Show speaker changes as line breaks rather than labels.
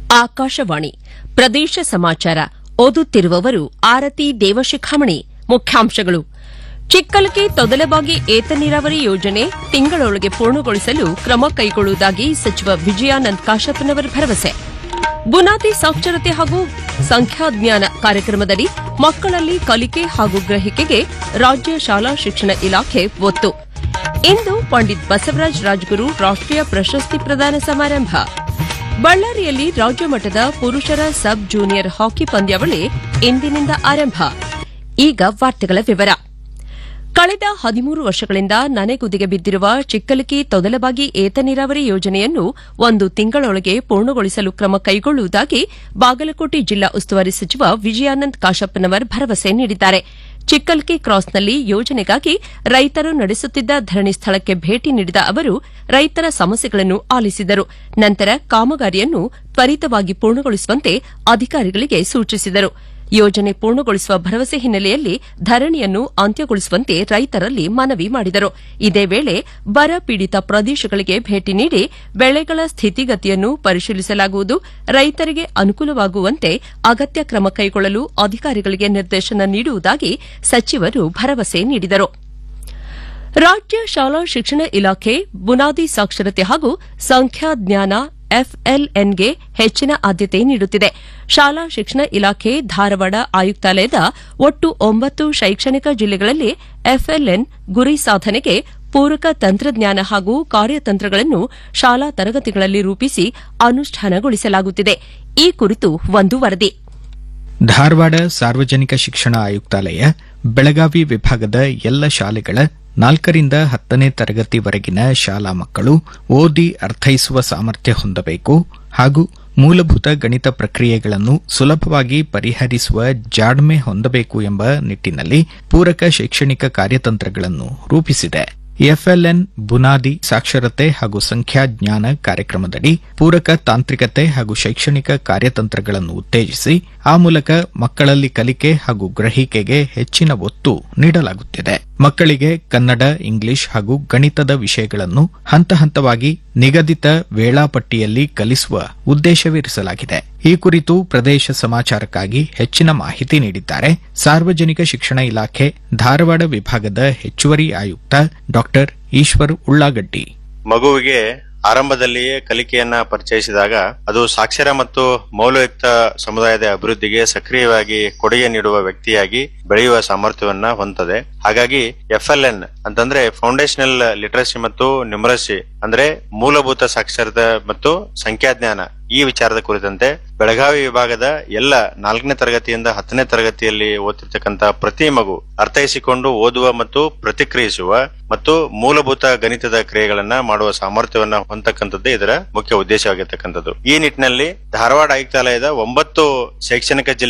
ಆಕಾಶವಾಣಿ ಪ್ರದೇಶ ಸಮಾಚಾರ ಓದುತ್ತಿರುವವರು ಆರತಿ ದೇವಶಿಖಾಮಣಿ ಮುಖ್ಯಾಂಶಗಳು ಚಿಕ್ಕಲಕ್ಕೆ ತೊದಲಬಾಗಿ ಏತ ನೀರಾವರಿ ಯೋಜನೆ ತಿಂಗಳೊಳಗೆ ಪೂರ್ಣಗೊಳಿಸಲು ಕ್ರಮ ಕೈಗೊಳ್ಳುವುದಾಗಿ ಸಚಿವ ವಿಜಯಾನಂದ್ ಕಾಶಪ್ಪನವರ ಭರವಸೆ ಬುನಾದಿ ಸಾಕ್ಷರತೆ ಹಾಗೂ ಸಂಖ್ಯಾಜ್ಞಾನ ಕಾರ್ಯಕ್ರಮದಡಿ ಮಕ್ಕಳಲ್ಲಿ ಕಲಿಕೆ ಹಾಗೂ ಗ್ರಹಿಕೆಗೆ ರಾಜ್ಯ ಶಾಲಾ ಶಿಕ್ಷಣ ಇಲಾಖೆ ಒತ್ತು ಇಂದು ಪಂಡಿತ್ ಬಸವರಾಜ ರಾಜಗುರು ರಾಷ್ಟೀಯ ಪ್ರಶಸ್ತಿ ಪ್ರದಾನ ಸಮಾರಂಭ ಬಳ್ಳಾರಿಯಲ್ಲಿ ರಾಜ್ಯ ಮಟ್ಟದ ಪುರುಷರ ಸಬ್ ಜೂನಿಯರ್ ಹಾಕಿ ಪಂದ್ಯಾವಳಿ ಇಂದಿನಿಂದ ಆರಂಭ ಈಗ ವಾರ್ತೆಗಳ ವಿವರ ಕಳೆದ ಹದಿಮೂರು ವರ್ಷಗಳಿಂದ ನನೆಗುದಿಗೆ ಬಿದ್ದಿರುವ ಚಿಕ್ಕಲಕಿ ತೊದಲಬಾಗಿ ಏತ ನೀರಾವರಿ ಯೋಜನೆಯನ್ನು ಒಂದು ತಿಂಗಳೊಳಗೆ ಪೂರ್ಣಗೊಳಿಸಲು ಕ್ರಮ ಕೈಗೊಳ್ಳುವುದಾಗಿ ಬಾಗಲಕೋಟೆ ಜಿಲ್ಲಾ ಉಸ್ತುವಾರಿ ಸಚಿವ ವಿಜಯಾನಂದ್ ಕಾಶಪ್ಪನವರ್ ಭರವಸೆ ನೀಡಿದ್ದಾರೆ ಚಿಕ್ಕಲ್ಕಿ ಕ್ರಾಸ್ನಲ್ಲಿ ಯೋಜನೆಗಾಗಿ ರೈತರು ನಡೆಸುತ್ತಿದ್ದ ಧರಣಿ ಸ್ಥಳಕ್ಕೆ ಭೇಟಿ ನೀಡಿದ ಅವರು ರೈತರ ಸಮಸ್ಯೆಗಳನ್ನು ಆಲಿಸಿದರು ನಂತರ ಕಾಮಗಾರಿಯನ್ನು ತ್ವರಿತವಾಗಿ ಪೂರ್ಣಗೊಳಿಸುವಂತೆ ಅಧಿಕಾರಿಗಳಿಗೆ ಸೂಚಿಸಿದರು ಯೋಜನೆ ಪೂರ್ಣಗೊಳಿಸುವ ಭರವಸೆ ಹಿನ್ನೆಲೆಯಲ್ಲಿ ಧರಣಿಯನ್ನು ಅಂತ್ಯಗೊಳಿಸುವಂತೆ ರೈತರಲ್ಲಿ ಮನವಿ ಮಾಡಿದರು ಇದೇ ವೇಳೆ ಬರ ಪೀಡಿತ ಪ್ರದೇಶಗಳಿಗೆ ಭೇಟಿ ನೀಡಿ ಬೆಳೆಗಳ ಸ್ಥಿತಿಗತಿಯನ್ನು ಪರಿಶೀಲಿಸಲಾಗುವುದು ರೈತರಿಗೆ ಅನುಕೂಲವಾಗುವಂತೆ ಅಗತ್ಯ ಕ್ರಮ ಕೈಗೊಳ್ಳಲು ಅಧಿಕಾರಿಗಳಿಗೆ ನಿರ್ದೇಶನ ನೀಡುವುದಾಗಿ ಸಚಿವರು ಭರವಸೆ ನೀಡಿದರು ರಾಜ್ಯ ಶಾಲಾ ಶಿಕ್ಷಣ ಇಲಾಖೆ ಬುನಾದಿ ಸಾಕ್ಷರತೆ ಹಾಗೂ ಸಂಖ್ಯಾಜ್ಞಾನ ಎಫ್ಎಲ್ಎನ್ಗೆ ಹೆಚ್ಚಿನ ಆದ್ಯತೆ ನೀಡುತ್ತಿದೆ ಶಾಲಾ ಶಿಕ್ಷಣ ಇಲಾಖೆ ಧಾರವಾಡ ಆಯುಕ್ತಾಲಯದ ಒಟ್ಟು ಒಂಬತ್ತು ಶೈಕ್ಷಣಿಕ ಜಿಲ್ಲೆಗಳಲ್ಲಿ ಎಫ್ಎಲ್ಎನ್ ಗುರಿ ಸಾಧನೆಗೆ ಪೂರಕ ತಂತ್ರಜ್ಞಾನ ಹಾಗೂ ಕಾರ್ಯತಂತ್ರಗಳನ್ನು ಶಾಲಾ ತರಗತಿಗಳಲ್ಲಿ ರೂಪಿಸಿ ಅನುಷ್ಠಾನಗೊಳಿಸಲಾಗುತ್ತಿದೆ ಈ ಕುರಿತು ಒಂದು ವರದಿ
ಧಾರವಾಡ ಸಾರ್ವಜನಿಕ ಶಿಕ್ಷಣ ಆಯುಕ್ತಾಲಯ ಬೆಳಗಾವಿ ವಿಭಾಗದ ಎಲ್ಲ ಶಾಲೆಗಳ ನಾಲ್ಕರಿಂದ ಹತ್ತನೇ ತರಗತಿವರೆಗಿನ ಶಾಲಾ ಮಕ್ಕಳು ಓದಿ ಅರ್ಥೈಸುವ ಸಾಮರ್ಥ್ಯ ಹೊಂದಬೇಕು ಹಾಗೂ ಮೂಲಭೂತ ಗಣಿತ ಪ್ರಕ್ರಿಯೆಗಳನ್ನು ಸುಲಭವಾಗಿ ಪರಿಹರಿಸುವ ಜಾಣ್ಮೆ ಹೊಂದಬೇಕು ಎಂಬ ನಿಟ್ಟಿನಲ್ಲಿ ಪೂರಕ ಶೈಕ್ಷಣಿಕ ಕಾರ್ಯತಂತ್ರಗಳನ್ನು ರೂಪಿಸಿದೆ ಎಫ್ಎಲ್ಎನ್ ಬುನಾದಿ ಸಾಕ್ಷರತೆ ಹಾಗೂ ಸಂಖ್ಯಾಜ್ಞಾನ ಕಾರ್ಯಕ್ರಮದಡಿ ಪೂರಕ ತಾಂತ್ರಿಕತೆ ಹಾಗೂ ಶೈಕ್ಷಣಿಕ ಕಾರ್ಯತಂತ್ರಗಳನ್ನು ಉತ್ತೇಜಿಸಿ ಆ ಮೂಲಕ ಮಕ್ಕಳಲ್ಲಿ ಕಲಿಕೆ ಹಾಗೂ ಗ್ರಹಿಕೆಗೆ ಹೆಚ್ಚಿನ ಒತ್ತು ನೀಡಲಾಗುತ್ತಿದೆ ಮಕ್ಕಳಿಗೆ ಕನ್ನಡ ಇಂಗ್ಲಿಷ್ ಹಾಗೂ ಗಣಿತದ ವಿಷಯಗಳನ್ನು ಹಂತ ಹಂತವಾಗಿ ನಿಗದಿತ ವೇಳಾಪಟ್ಟಿಯಲ್ಲಿ ಕಲಿಸುವ ಉದ್ದೇಶವಿರಿಸಲಾಗಿದೆ ಈ ಕುರಿತು ಪ್ರದೇಶ ಸಮಾಚಾರಕ್ಕಾಗಿ ಹೆಚ್ಚಿನ ಮಾಹಿತಿ ನೀಡಿದ್ದಾರೆ ಸಾರ್ವಜನಿಕ ಶಿಕ್ಷಣ ಇಲಾಖೆ ಧಾರವಾಡ ವಿಭಾಗದ ಹೆಚ್ಚುವರಿ ಆಯುಕ್ತ ಡಾ ಈಶ್ವರ್ ಉಳ್ಳಾಗಡ್ಡಿ
ಮಗುವಿಗೆ ಆರಂಭದಲ್ಲಿಯೇ ಕಲಿಕೆಯನ್ನ ಪರಿಚಯಿಸಿದಾಗ ಅದು ಸಾಕ್ಷರ ಮತ್ತು ಮೌಲ್ಯಯುಕ್ತ ಸಮುದಾಯದ ಅಭಿವೃದ್ಧಿಗೆ ಸಕ್ರಿಯವಾಗಿ ಕೊಡುಗೆ ನೀಡುವ ವ್ಯಕ್ತಿಯಾಗಿ ಬೆಳೆಯುವ ಸಾಮರ್ಥ್ಯವನ್ನ ಹೊಂದದೆ ಹಾಗಾಗಿ ಎಫ್ಎಲ್ಎನ್ ಅಂತಂದ್ರೆ ಫೌಂಡೇಶನಲ್ ಲಿಟರಸಿ ಮತ್ತು ನ್ಯೂಮರಸಿ ಅಂದ್ರೆ ಮೂಲಭೂತ ಸಾಕ್ಷರತೆ ಮತ್ತು ಸಂಖ್ಯಾಜ್ಞಾನ ಈ ವಿಚಾರದ ಕುರಿತಂತೆ ಬೆಳಗಾವಿ ವಿಭಾಗದ ಎಲ್ಲ ನಾಲ್ಕನೇ ತರಗತಿಯಿಂದ ಹತ್ತನೇ ತರಗತಿಯಲ್ಲಿ ಓದ್ತಿರ್ತಕ್ಕಂತ ಪ್ರತಿ ಮಗು ಅರ್ಥೈಸಿಕೊಂಡು ಓದುವ ಮತ್ತು ಪ್ರತಿಕ್ರಿಯಿಸುವ ಮತ್ತು ಮೂಲಭೂತ ಗಣಿತದ ಕ್ರಿಯೆಗಳನ್ನ ಮಾಡುವ ಸಾಮರ್ಥ್ಯವನ್ನ ಹೊಂದತಕ್ಕಂಥದ್ದು ಇದರ ಮುಖ್ಯ ಉದ್ದೇಶವಾಗಿರ್ತಕ್ಕಂಥದ್ದು ಈ ನಿಟ್ಟಿನಲ್ಲಿ ಧಾರವಾಡ ಆಯುಕ್ತಾಲಯದ ಒಂಬತ್ತು ಶೈಕ್ಷಣಿಕ ಜಿಲ್ಲೆ